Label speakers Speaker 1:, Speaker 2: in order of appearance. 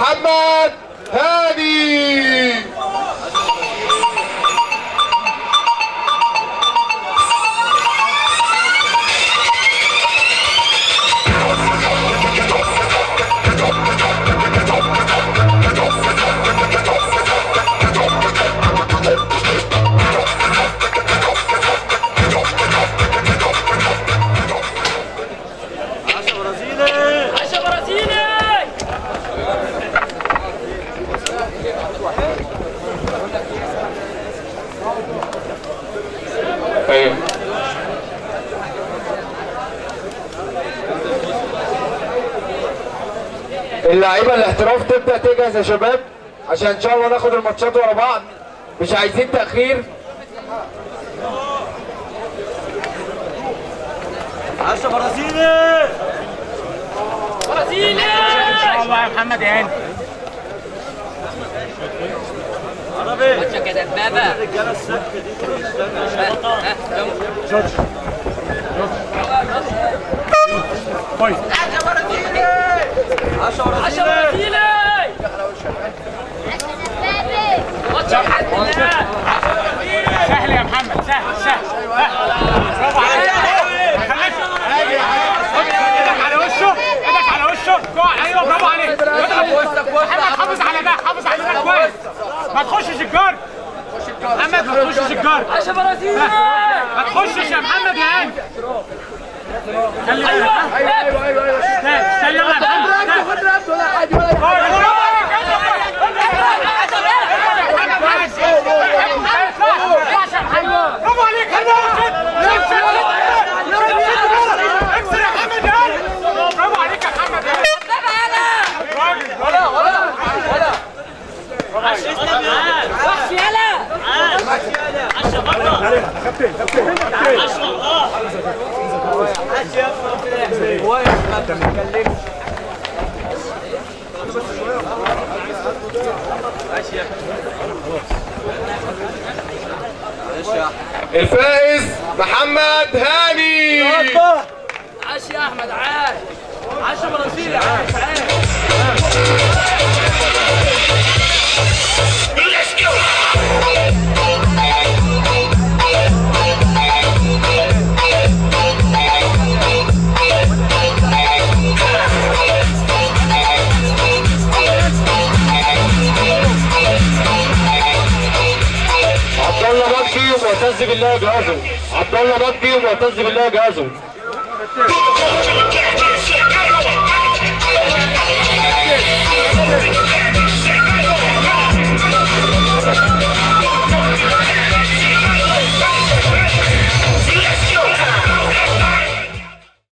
Speaker 1: محمد هادي
Speaker 2: عشا برازيلي
Speaker 1: ايوه اللعيبه الاحتراف تبدا تجهز يا شباب عشان ان شاء الله ناخد الماتشات ورا بعض مش عايزين تاخير
Speaker 3: عشا برازيلي
Speaker 2: برازيلي
Speaker 3: الله يا محمد يا هاني عربي
Speaker 2: يا دبابة
Speaker 3: الرجاله السكه دي كده استنى عشا
Speaker 2: عشا
Speaker 3: برازيلي
Speaker 2: برازيلي ماتش الحمد لله
Speaker 4: سهل يا محمد سهل سهل برافو عليك ايدك على وشه ايدك على وشه جوع ايوه برافو عليك محمد حافظ على ده حافظ على ده كويس ما تخشش الجار محمد ما تخشش الجار
Speaker 2: عشا برازيلي
Speaker 4: ما تخشش يا محمد يا هاني خلي بالك
Speaker 2: ايوه ايوه ايوه
Speaker 4: استنى استنى يلا يا محمد استنى. برافو عليك اكسر يا محمد يا هاني برافو عليك يا محمد يا هاني راجل ولا ولا
Speaker 2: وحش يلا
Speaker 1: الفائز محمد هاني
Speaker 2: عاش يا احمد عاش عاش برازيلي عاش عاش
Speaker 1: عبد الله مكي ومعتز بالله جهازه عبد الله مكي ومعتز بالله جهازه